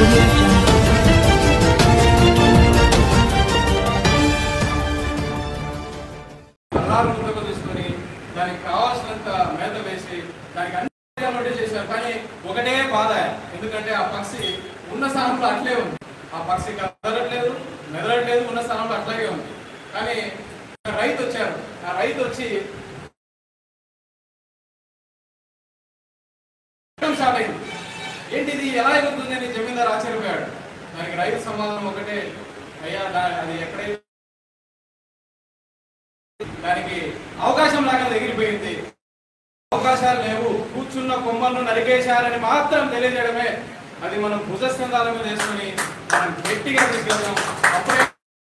audio jungle. అల్లారు ముద్దగా తీసుకొని దానికి కావాల్సినంత మేత వేసి దానికి అన్ని విధాలుగా చేశారు కానీ ఒకటే బాధ ఎందుకంటే ఆ పక్షి ఉన్న స్థానంలో అట్లే ఉంది ఆ పక్షి కదలట్లేదు మెదలట్లేదు ఉన్న స్థానంలో అట్లాగే ఉంది కానీ ఒక రైతు వచ్చారు ఆ రైతు వచ్చి స్టార్ట్ అయింది ఏంటిది ఎలా ఎగురుతుంది అని జమీందారు ఆశ్చర్యపోయాడు దానికి రైతు సమాధానం ఒకటే అయ్యా దా- అది ఎక్కడైతే దానికి అవకాశం లాగా ఎగిరిపోయింది అవకాశాలు లేవు కూర్చున్న కొమ్మలను నరికేశారని మాత్రం తెలియజేయడమే అది మనం భుజస్కంధాల మీద వేసుకొని మనం గట్టిగా తీసుకెళ్దాం అప్పుడే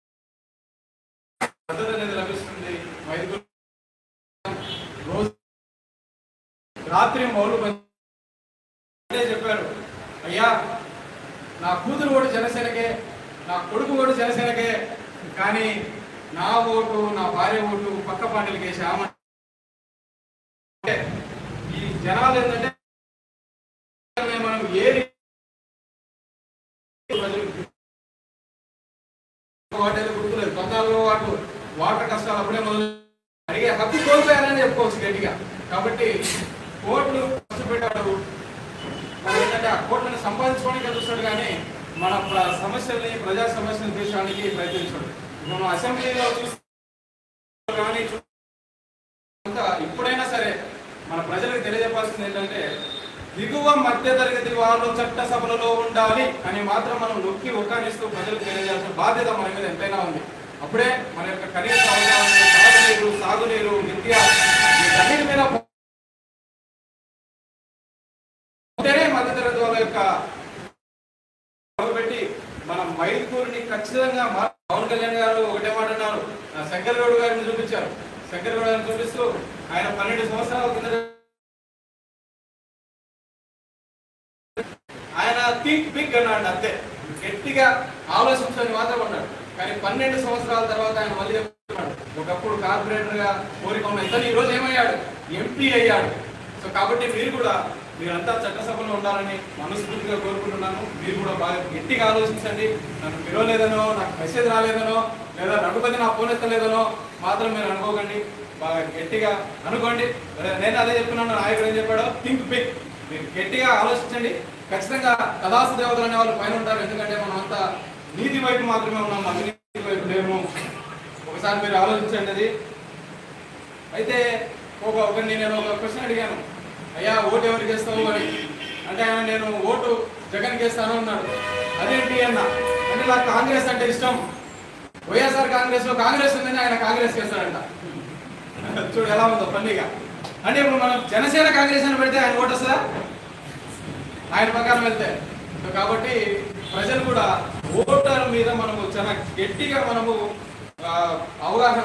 మద్దతు అనేది లభిస్తుంది వైద్యులు రోజు రాత్రి మౌలు అదే చెప్పారు అయ్యా నా కూతురు ఓటు జనసేనకే నా కొడుకు ఓటు జనసేనకే కానీ నా ఓటు నా భార్య ఓటు పక్క పార్టీలకి వేసామ ఈ జనాలు ఏంటంటే మనం ఏది వాటేది గుర్తులేదు పద్నాలుగో వాటు వాటర్ కష్టాలు అప్పుడే మొదలు అడిగే హక్కు కోల్పోయారని చెప్పుకోవచ్చు గట్టిగా కాబట్టి కోట్లు ఖర్చు పెట్టాడు మనం ఏంటంటే ఆ కోట్లను సంపాదించుకోవడానికి చూస్తాడు కానీ మన ప్ర- సమస్యల్ని ప్రజా సమస్యలను తీర్చడానికి ప్రయత్నించాడు మనం అసెంబ్లీలో చూస్తే కానీ చూ- ఇంకా ఇప్పుడైనా సరే మన ప్రజలకు తెలియజెప్పాల్సింది ఏంటంటే దిగువ మధ్య తరగతి వాళ్ళు చట్ట సభలలో ఉండాలి అని మాత్రం మనం నొక్కి ఒక్కానిస్తూ ప్రజలకు తెలియజేయాల్సిన బాధ్యత మన మీద ఎంతైనా ఉంది అప్పుడే మన యొక్క కనీస అవసరాలు తాగునీరు సాగునీరు విద్య వీటన్నిటి మీద ఉంటేనే మధ్యతరగతి వాళ్ళ యొక్క పెట్టి మనం మైల్పూర్ని ఖచ్చితంగా మా- పవన్ కళ్యాణ్ గారు ఒకటే మాట అన్నారు ఆ శంకర్ గౌడ్ గారిని చూపించారు శంకర్ గౌడ్ గారిని చూపిస్తూ ఆయన పన్నెండు సంవత్సరాల కింద ఆయన థింక్ బిగ్ అన్నాడు అంతే గట్టిగా ఆలోచించని మాత్రం అన్నాడు కానీ పన్నెండు సంవత్సరాల తర్వాత ఆయన మళ్ళీ చెప్తున్నాడు ఒకప్పుడు కార్పొరేటర్ గా కోరిక ఉన్న ఇతను ఈ రోజు ఏమయ్యాడు ఎంపీ అయ్యాడు సో కాబట్టి మీరు కూడా మీరంతా చట్టసభలో ఉండాలని మనస్ఫూర్తిగా కోరుకుంటున్నాను మీరు కూడా బాగా గట్టిగా ఆలోచించండి నన్ను పిలవలేదనో నాకు మెసేజ్ రాలేదనో లేదా రఘుపతి నా ఫోన్ ఎత్తలేదనో మాత్రం మీరు అనుకోకండి బాగా గట్టిగా అనుకోండి అదే నేను అదే చెప్తున్నాను నాయకుడు ఏం చెప్పాడో థింక్ బిగ్ మీరు గట్టిగా ఆలోచించండి ఖచ్చితంగా కదాసు దేవతలు అనే వాళ్ళు పైన ఉంటారు ఎందుకంటే మనం అంతా నీతి వైపు మాత్రమే ఉన్నాం అవినీతి వైపు లేము ఒకసారి మీరు ఆలోచించండి అది అయితే ఒక ఒక నేను ఒక క్వశ్చన్ అడిగాను అయ్యా ఓటు ఎవరికి వేస్తావు అని అంటే ఆయన నేను ఓటు జగన్కి వేస్తాను అన్నాడు అదేంటి అన్న అంటే నాకు కాంగ్రెస్ అంటే ఇష్టం వైఎస్ఆర్ కాంగ్రెస్ లో కాంగ్రెస్ ఉందని ఆయన కాంగ్రెస్ వేస్తాడంట చూడు ఎలా ఉందో ఫన్నీగా అంటే ఇప్పుడు మనం జనసేన కాంగ్రెస్ అని పెడితే ఆయన ఓటు వస్తుందా ఆయన ప్రకారం వెళ్తే సో కాబట్టి ప్రజలు కూడా ఓటర్ మీద మనము చాలా గట్టిగా మనము ఆ, అవగాహన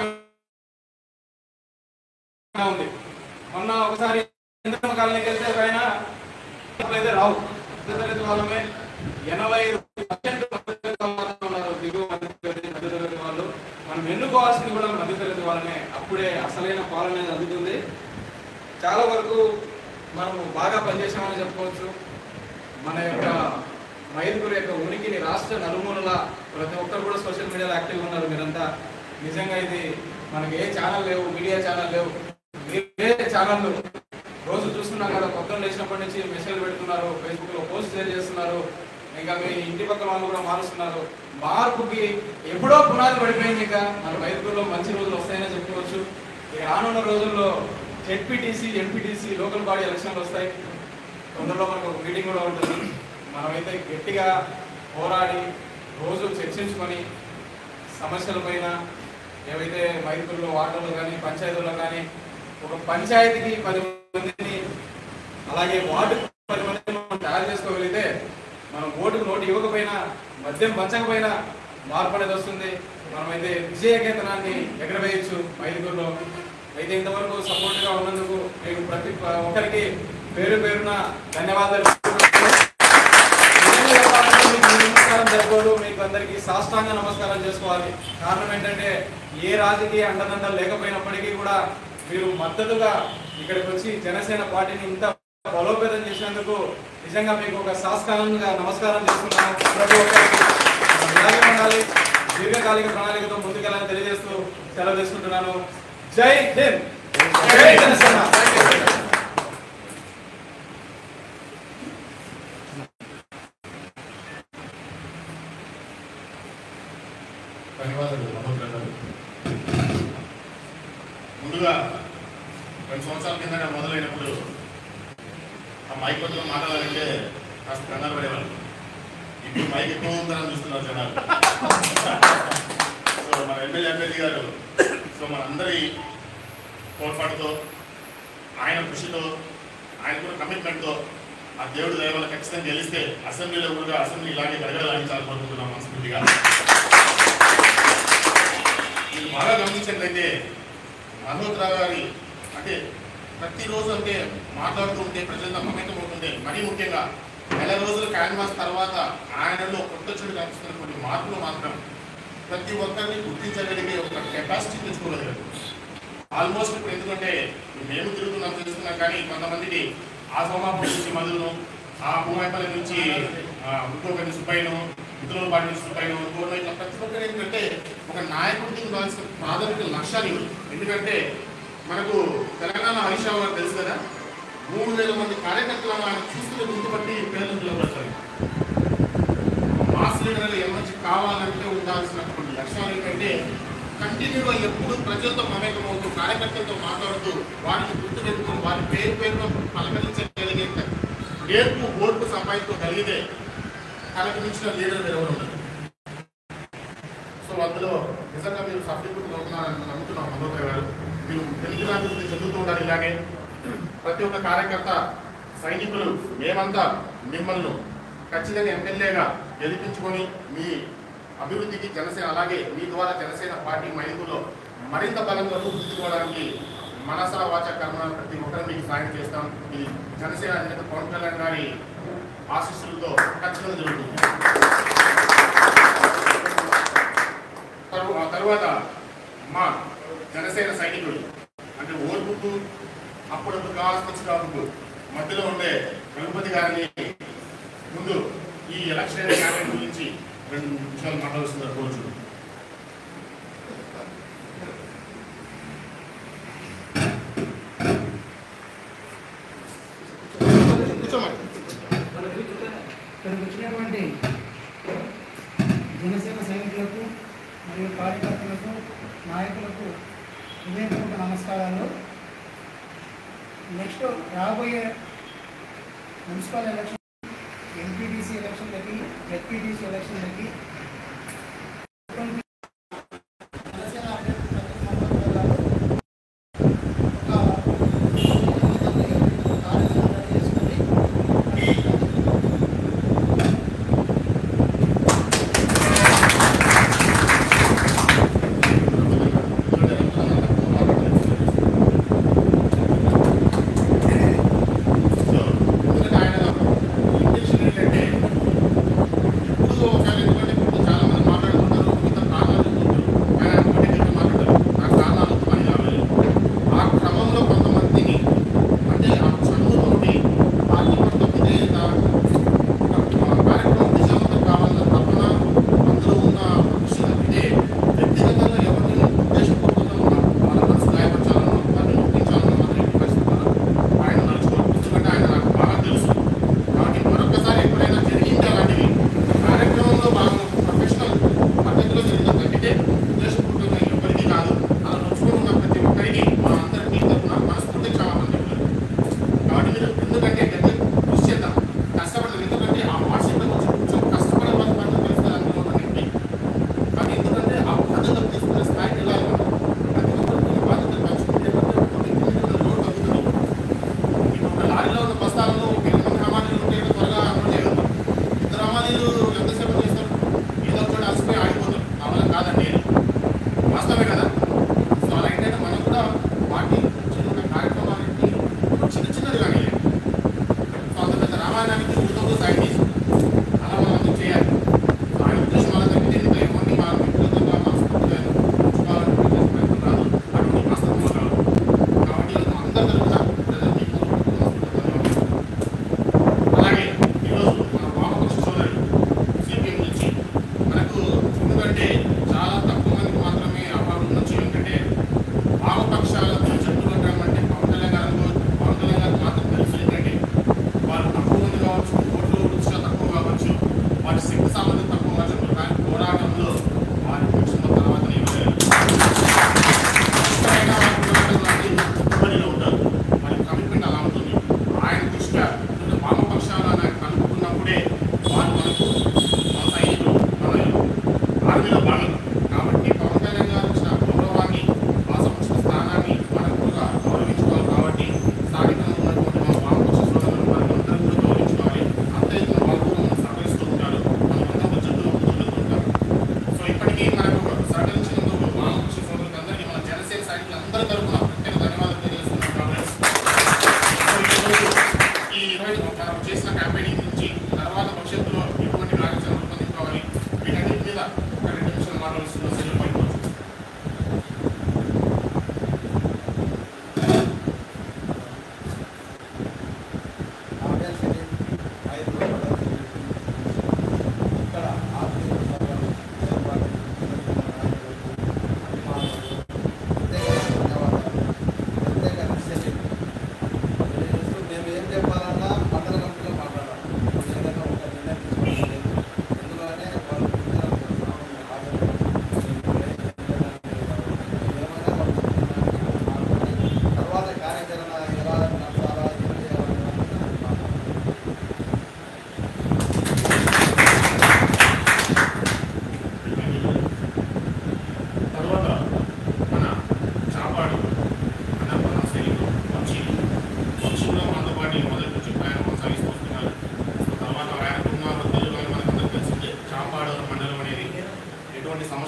ఉంది మొన్న ఒకసారి ఇంద్రమ్మ కాలనీకి వెళ్తే ఒక ఆయన అయితే రావు మధ్యతరగతి వాళ్ళమే ఎనభై పర్సెంట్ మధ్యతరగతి వాళ్ళు ఉన్నారు దిగువ మధ్యతరగతి మధ్యతరగతి వాళ్ళు మనం ఎన్నుకోవాల్సింది కూడా మధ్యతరగతి వాళ్ళనే అప్పుడే అసలైన పాలన అనేది అందుతుంది చాలా వరకు మనము బాగా పనిచేసామని చెప్పుకోవచ్చు మన యొక్క మైదుగురు యొక్క ఉనికిని రాష్ట్ర నలుమూలల ప్రతి ఒక్కరు కూడా సోషల్ మీడియాలో యాక్టివ్గా ఉన్నారు మీరంతా నిజంగా ఇది మనకి ఏ ఛానల్ లేవు మీడియా ఛానల్ లేవు మీరే ఛానళ్ళు రోజు చూస్తున్నాం కదా కొత్త లేచినప్పటి నుంచి మెసేజ్ పెడుతున్నారు ఫేస్బుక్ లో పోస్ట్ షేర్ చేస్తున్నారు ఇంకా మీ ఇంటి పక్కన వాళ్ళు కూడా మారుస్తున్నారు మార్పుకి ఎప్పుడో పునాది పడిపోయింది ఇంకా మన మైదుగురులో మంచి రోజులు వస్తాయని చెప్పుకోవచ్చు ఇక రానున్న రోజుల్లో జెడ్పీటీసీ ఎంపీటీసీ లోకల్ బాడీ ఎలక్షన్లు వస్తాయి తొందరలో మనకు ఒక మీటింగ్ కూడా ఉంటుంది మనమైతే గట్టిగా పోరాడి రోజు చర్చించుకొని సమస్యలపైన ఏవైతే మైదుకుల్లో వార్డుల్లో కానీ పంచాయతీల్లో కానీ ఒక పంచాయతీకి పది మందిని అలాగే వార్డు పది మందిని మనం తయారు చేసుకోగలిగితే మనం ఓటుకు నోటు ఇవ్వకపోయినా మద్యం పంచకపోయినా మార్పు అనేది వస్తుంది మనమైతే విజయకేతనాన్ని ఎగరవేయచ్చు మైదుగురులో అయితే ఇంతవరకు సపోర్ట్ గా ఉన్నందుకు మీకు ప్రతి ఒక్కరికి పేరు పేరున ధన్యవాదాలు నిజంగా చెప్పాలంటే మీకు ఈ నమస్కారం సరిపోదు మీకు అందరికీ సాష్టాంగ నమస్కారం చేసుకోవాలి కారణం ఏంటంటే ఏ రాజకీయ అండదండలు లేకపోయినప్పటికీ కూడా మీరు మద్దతుగా ఇక్కడికి వచ్చి జనసేన పార్టీని ఇంత బలోపేతం చేసినందుకు నిజంగా మీకు ఒక సాస్కారంగా నమస్కారం చేస్తున్నాను ప్రతి ఒక్కరికి ఇలాగే ఉండాలి దీర్ఘకాలిక ప్రణాళికతో ముందుకెళ్ళాలని తెలియజేస్తూ సెలవు తీసుకుంటున్నాను జై హింద్ జై జనసేన ధన్యవాదాలు మనోజ్ గారు ముందుగా రెండు సంవత్సరాల కింద మొదలైనప్పుడు ఆ మైక్ పట్టుకుని మాట్లాడాలంటే కాస్త కంగారు పడేవాళ్ళు ఇప్పుడు మైక్ ఎక్కువ ఉందని చూస్తున్నారు జనాలు సో మన ఎమ్మెల్యే అభ్యర్థి గారు సో మనందరి తోడ్పాటుతో ఆయన కృషితో ఆయన కూడా కమిట్మెంట్తో ఆ దేవుడు దయ వల్ల ఖచ్చితంగా గెలిస్తే అసెంబ్లీలో కూడా అసెంబ్లీ ఇలాగే గడగడాలని కోరుకుంటున్నాం మనస్ఫూర్తిగా మీరు బాగా గమనించినట్లయితే మల్హోత్రా గారి అంటే ప్రతిరోజు అంటే మాట్లాడుతూ ఉంటే ప్రజలతో మమేకం అవుతుంటే మరీ ముఖ్యంగా నెల రోజుల క్యాన్వాస్ తర్వాత ఆయనలో కొత్త చెడు కనిపిస్తున్నటువంటి మార్పులు మాత్రం ప్రతి ఒక్కరిని గుర్తించగలిగే ఒక కెపాసిటీ తెచ్చుకోగలిగారు ఆల్మోస్ట్ ఇప్పుడు ఎందుకంటే మేము తిరుగుతున్నాం తెలుస్తున్నాం కానీ కొంతమందికి ఆ సోమాపూర్ నుంచి మధును ఆ భూమాయిపల్లి నుంచి ఆ, ఇంకొకరి సుబ్బయ్యను ఇతరుల పాటి నుంచి సుబ్బయ్యను ఇంకోటి ఇట్లా ప్రతి ఒక్కరు ఏంటంటే ఒక నాయకుడికి ఇవ్వాల్సిన ప్రాథమిక లక్ష్యాలు ఇవి ఎందుకంటే మనకు తెలంగాణ హరీష్ రావు గారు తెలుసు కదా మూడు వేల మంది కార్యకర్తలను ఆయన చూస్తున్న గుర్తుపట్టి పేర్లు పిలువబడతారు మాస్ లీడర్లు ఎమర్జీ కావాలంటే ఉండాల్సినటువంటి లక్ష్యాలు ఏంటంటే కంటిన్యూగా ఎప్పుడు ప్రజలతో మమేకమవుతూ కార్యకర్తలతో మాట్లాడుతూ వారికి గుర్తు పెట్టుకుని వారి పేరు పేరుతో పలకరించగలిగే నేర్పు ఓర్పు సంపాదించుకోగలిగితే తనకు మించిన లీడర్ ఎవరు ఉండదు సో అందులో నిజంగా మీరు సఫలీకృతం అవుతున్నారని నమ్ముతున్నాం మనోహర్ గారు మీరు తెలుగు రాష్ట్రం చదువుతూ ఉండాలి ఇలాగే ప్రతి ఒక్క కార్యకర్త సైనికులు మేమంతా మిమ్మల్ని ఖచ్చితంగా ఎమ్మెల్యేగా గెలిపించుకొని మీ అభివృద్ధికి జనసేన అలాగే మీ ద్వారా జనసేన పార్టీ మైకులో మరింత బలంగా రూపుదిద్దుకోవడానికి మనస వాచ కర్మ ప్రతి ఒక్కరు మీకు సాయం చేస్తాం ఇది జనసేన అధినేత పవన్ కళ్యాణ్ గారి ఆశీస్సులతో ఖచ్చితంగా జరుగుతుంది తరు- ఆ తర్వాత మా జనసేన సైనికులు అంటే ఓర్పుకు అప్పుడప్పుడు కావాల్సిన చికాకుకు మధ్యలో ఉండే రఘుపతి గారిని ముందు ఈ ఎలక్షన్ క్యాంపెయిన్ గురించి రెండు నిమిషాలు మాట్లాడుతున్నారు కోచు కూర్చోమని ఇక్కడికి వచ్చినటువంటి జనసేన సైనికులకు మరియు కార్యకర్తలకు నాయకులకు హృదయపూర్వక నమస్కారాలు నెక్స్ట్ రాబోయే మున్సిపల్ ఎలక్షన్ ఎంపీటీసీ ఎలక్షన్లకి ఎస్పీటీసీ ఎలక్షన్లకి జనసేన అభ్యర్థి ప్రతి సంవత్సరం గారు ఒక కార్యక్రమం చేసుకుని సో ఎందుకంటే ఆయన ఇంటెన్షన్ ఏంటంటే ఇప్పుడు ఒకవేళ ఎందుకంటే ఇప్పుడు చాలా మంది మాట్లాడుతున్నారు ఇంత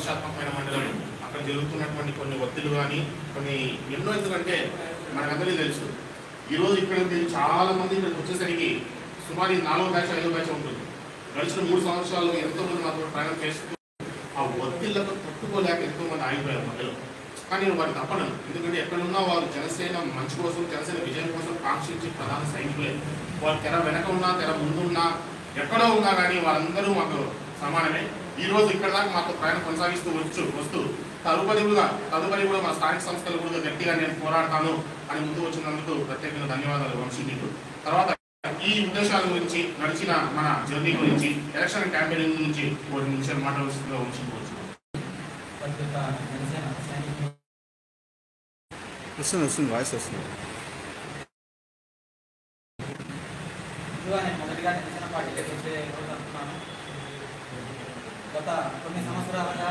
సమస్యాత్మకమైన మండలం అక్కడ జరుగుతున్నటువంటి కొన్ని ఒత్తిళ్లు కానీ కొన్ని ఎన్నో ఎందుకంటే మనకందరికీ తెలుసు ఈరోజు ఇక్కడ మీరు చాలా మంది ఇక్కడికి వచ్చేసరికి సుమారు ఇది నాలుగో బ్యాచ్ ఐదో బ్యాచ్ ఉంటుంది గడిచిన మూడు సంవత్సరాలు ఎంతో మంది మాతో ప్రయాణం చేస్తూ ఆ ఒత్తిళ్లకు తట్టుకోలేక ఎంతో మంది ఆగిపోయారు మధ్యలో కానీ నేను వారికి తప్పను ఎందుకంటే ఎక్కడున్నా వారు జనసేన మంచి కోసం జనసేన విజయం కోసం కాంక్షించి ప్రధాన సైనికులే వారు తెర వెనక ఉన్నా తెర ముందున్నా ఎక్కడో ఉన్నా కానీ వారందరూ మాకు సమానమే ఈ రోజు ఇక్కడ దాకా మాతో ప్రయాణం కొనసాగిస్తూ వచ్చు వస్తూ తదుపరి కూడా తదుపరి కూడా మా స్థానిక సంస్థలు కూడా గట్టిగా నేను పోరాడతాను అని ముందు వచ్చినందుకు ప్రత్యేకంగా ధన్యవాదాలు వంశీ మీకు తర్వాత ఈ ఉద్దేశాల గురించి నడిచిన మన జర్నీ గురించి ఎలక్షన్ క్యాంపెయినింగ్ గురించి కొన్ని నిమిషాలు మాట్లాడుతుందో ఉంచుకోవచ్చు ప్రస్తుత జనసేన సైనికులు వస్తుంది వస్తుంది వాయిస్ వస్తుంది ముందుగా నేను మొదటిగా జనసేన పార్టీలోకి వచ్చే రోజు అనుకున్నాను గత కొన్ని సంవత్సరాలుగా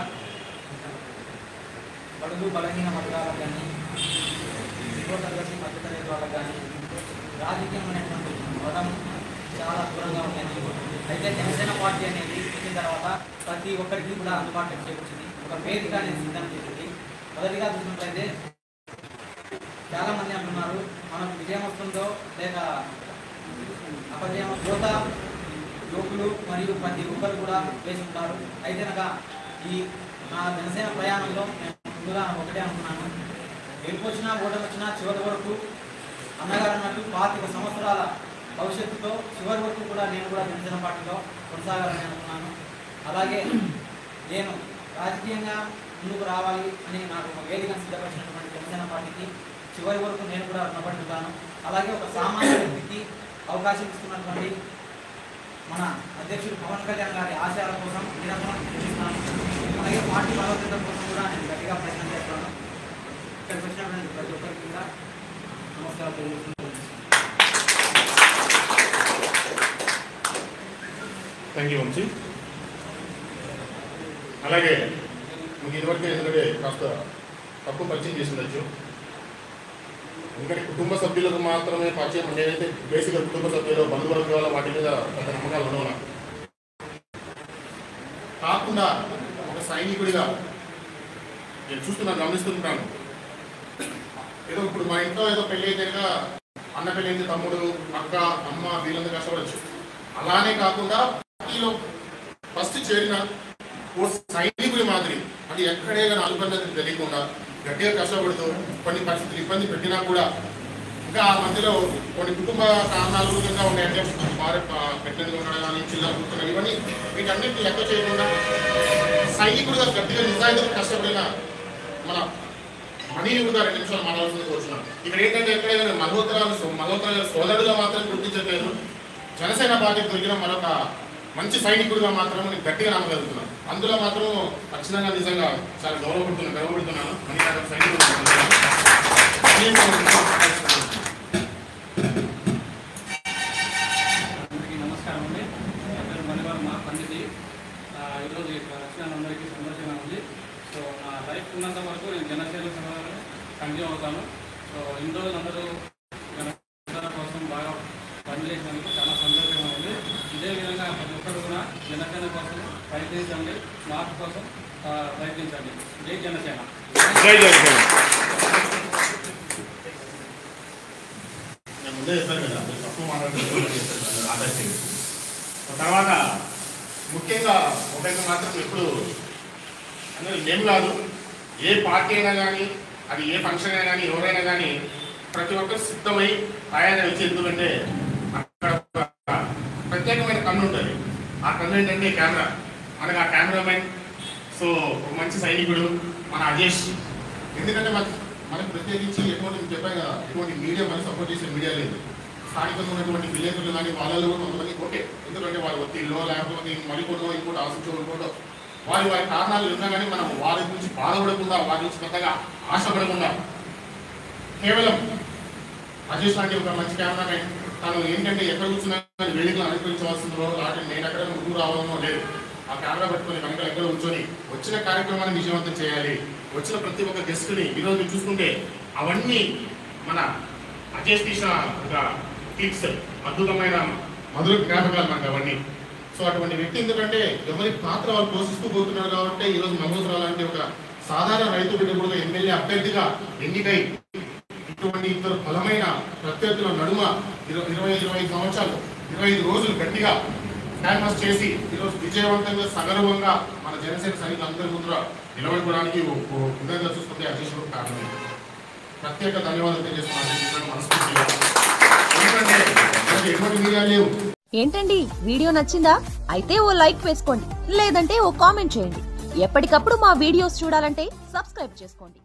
బడుగు బలహీన వర్గాలకు కానీ దిగువ తరగతి మధ్యతరగతి వాళ్ళకు కానీ రాజకీయం అనేటువంటి పదం చాలా దూరంగా ఉండేది అయితే జనసేన పార్టీ అనేది వచ్చిన తర్వాత ప్రతి ఒక్కరికి కూడా అందుబాటులోకి చేకూర్చింది ఒక వేదిక అనేది సిద్ధం చేసింది మొదటిగా చూసినట్లయితే చాలా మంది అంటున్నారు మనకు విజయం వస్తుందో లేక అపజయం యువత యువకులు మరియు ప్రతి ఒక్కరు కూడా వేసి ఉంటారు అయితే కనుక ఈ నా జనసేన ప్రయాణంలో నేను ముందుగా ఒకటే అనుకున్నాను గెలుపు వచ్చినా ఓటమి వచ్చినా చివరి వరకు అన్నగారు అన్నట్టు పాతిక సంవత్సరాల భవిష్యత్తుతో చివరి వరకు కూడా నేను కూడా జనసేన పార్టీలో కొనసాగాలని అనుకున్నాను అలాగే నేను రాజకీయంగా ముందుకు రావాలి అని నాకు ఒక వేదికను సిద్ధపరిచినటువంటి జనసేన పార్టీకి చివరి వరకు నేను కూడా రుణపడుతున్నాను అలాగే ఒక సామాన్య వ్యక్తికి అవకాశం ఇస్తున్నటువంటి మన అధ్యక్షుడు పవన్ కళ్యాణ్ గారి ఆశయాల కోసం నిరంతరం కృషిస్తాను అలాగే పార్టీ బలోపేతం కోసం కూడా నేను గట్టిగా ప్రయత్నం చేస్తాను ఇక్కడికి వచ్చినటువంటి ప్రతి ఒక్కరికి కూడా నమస్కారం తెలియజేస్తున్నాను థ్యాంక్ యూ వంశీ అలాగే మీకు ఇదివరకే ఎందుకంటే కాస్త తక్కువ పరిచయం చేసి ఉండొచ్చు ఎందుకంటే కుటుంబ సభ్యులకు మాత్రమే పరిచయం నేనైతే బేసిక్గా కుటుంబ సభ్యులు బంధువర్గాల వాటి మీద పెద్ద నమ్మకాలు ఉండవు నాకు కాకుండా ఒక సైనికుడిగా నేను చూస్తున్నాను గమనిస్తుంటాను ఏదో ఇప్పుడు మా ఇంట్లో ఏదో పెళ్ళి అయితే కనుక అన్న పెళ్ళి అయితే తమ్ముడు అక్క అమ్మ వీళ్ళందరూ కష్టపడచ్చు అలానే కాకుండా పార్టీలో ఫస్ట్ చేరిన ఓ సైనికుడి మాదిరి అది ఎక్కడే కానీ అనుకున్నది తెలియకుండా గట్టిగా కష్టపడుతూ కొన్ని పరిస్థితులు ఇబ్బంది పెట్టినా కూడా ఇంకా ఆ మధ్యలో కొన్ని కుటుంబ కారణాలు కూడా ఉన్నాయంటే భార్య పెట్టినది ఉండడం కానీ చిల్లర కూర్చున్నవి ఇవన్నీ వీటన్నిటిని లెక్క చేయకుండా సైనికుడిగా గట్టిగా నిజాయితీగా కష్టపడిన మన మనీయుడు గారు రెండు నిమిషాలు మాట్లాడుతుంది కూర్చున్నాను ఇక్కడ ఏంటంటే ఎక్కడైనా మల్హోత్రాలు మల్హోత్రా సోదరుడుగా మాత్రం గుర్తించట్లేదు జనసేన పార్టీకి దొరికిన మరొక మంచి సైనికుడిగా మాత్రం నేను గట్టిగా నమ్మగలుగుతున్నాను అందులో మాత్రం ఖచ్చితంగా నిజంగా చాలా గౌరవపడుతున్నాను గర్వపడుతున్నాను మనీ గారు సైనికుడు అందరికీ నమస్కారం అండి నా పేరు మణివర్మ పండితి ఆ, ఈరోజు ఇక్కడ వచ్చిన అందరికీ సంతోషంగా ఉంది సో నా లైఫ్ ఉన్నంత వరకు నేను జనసేన సేవలో కంటిన్యూ అవుతాను సో ఇన్ని రోజులు అందరూ జనసేన కోసం బాగా పనిచేసినందుకు చాలా సంతోషంగా ఉంది ఇదే విధంగా ప్రతి ఒక్కరు కూడా జనసేన కోసం ప్రయత్నించండి మార్పు కోసం ఆ, ప్రయత్నించండి జై జనసేన జై జనసేన నేను ముందే చెప్పాను కదా మీరు తక్కువ మాట్లాడుతున్నారు ఆదర్శంగా తర్వాత ముఖ్యంగా ఒకటి మాత్రం ఎప్పుడు అందులో ఏం కాదు ఏ పార్టీ అయినా కానీ అది ఏ ఫంక్షన్ అయినా కానీ ఎవరైనా కానీ ప్రతి ఒక్కరు సిద్ధమై ఆయన వచ్చి ఎందుకంటే అక్కడ ఒక ప్రత్యేకమైన కన్ను ఉంటుంది ఆ కన్ను ఏంటంటే కెమెరా మనకు ఆ కెమెరామెన్ సో ఒక మంచి సైనికుడు మన అజేష్ ఎందుకంటే మన మనకు ప్రత్యేకించి ఎటువంటి మీకు చెప్పాను కదా ఎటువంటి మీడియా మనకి సపోర్ట్ చేసే మీడియా లేదు స్థానికంగా ఉన్నటువంటి విలేకరులు కానీ వాళ్ళలో కూడా కొంతమంది ఓకే ఎందుకంటే వారి ఒత్తిడిలో లేకపోతే మరికొన్నో ఇంకోటి ఆశించో ఇంకోటో వారి వారి కారణాలు ఉన్నా కానీ మనం వారి గురించి బాధపడకుండా వారి నుంచి పెద్దగా ఆశపడకుండా కేవలం అజేష్ లాంటి ఒక మంచి కెమెరామెన్ తను ఏంటంటే ఎక్కడ కూర్చున్నా కానీ వేదికలు అనుకరించవలసిందో లేకపోతే నేను ఎక్కడ ముందుకు రావాలనో లేదు ఆ కెమెరా పట్టుకొని కనుక ఎక్కడ కూర్చొని వచ్చిన కార్యక్రమాన్ని విజయవంతం చేయాలి వచ్చిన ప్రతి ఒక్క గెస్ట్ని ఈరోజు మీరు చూసుకుంటే అవన్నీ మన అజేష్ తీసిన ఒక టిప్స్ అద్భుతమైన మధుర జ్ఞాపకాలు మనకు అవన్నీ సో అటువంటి వ్యక్తి ఎందుకంటే ఎవరి పాత్ర వాళ్ళు పోషిస్తూ పోతున్నారు కాబట్టి ఈరోజు మహోత్సరావు లాంటి ఒక సాధారణ రైతు బిడ్డ కూడా ఎమ్మెల్యే అభ్యర్థిగా ఎన్నికై ఇటువంటి ఇద్దరు బలమైన ప్రత్యర్థుల నడుమ ఇరవై ఇరవై ఇరవై ఐదు సంవత్సరాలు ఇరవై ఐదు రోజులు గట్టిగా క్యాన్వాస్ చేసి ఈరోజు విజయవంతంగా సగర్వంగా మన జనసేన సైనికులందరి ముందర నిలబడుకోవడానికి విధంగా చూస్తుంటే అధ్యక్షుడు కారణం ప్రత్యేక ధన్యవాదాలు తెలియజేస్తున్నాను మనస్ఫూర్తిగా ఎందుకంటే మనకి ఎటువంటి మీడియా లేవు ఏంటండి వీడియో నచ్చిందా అయితే ఓ లైక్ వేసుకోండి లేదంటే ఓ కామెంట్ చేయండి ఎప్పటికప్పుడు మా వీడియోస్ చూడాలంటే సబ్స్క్రైబ్ చేసుకోండి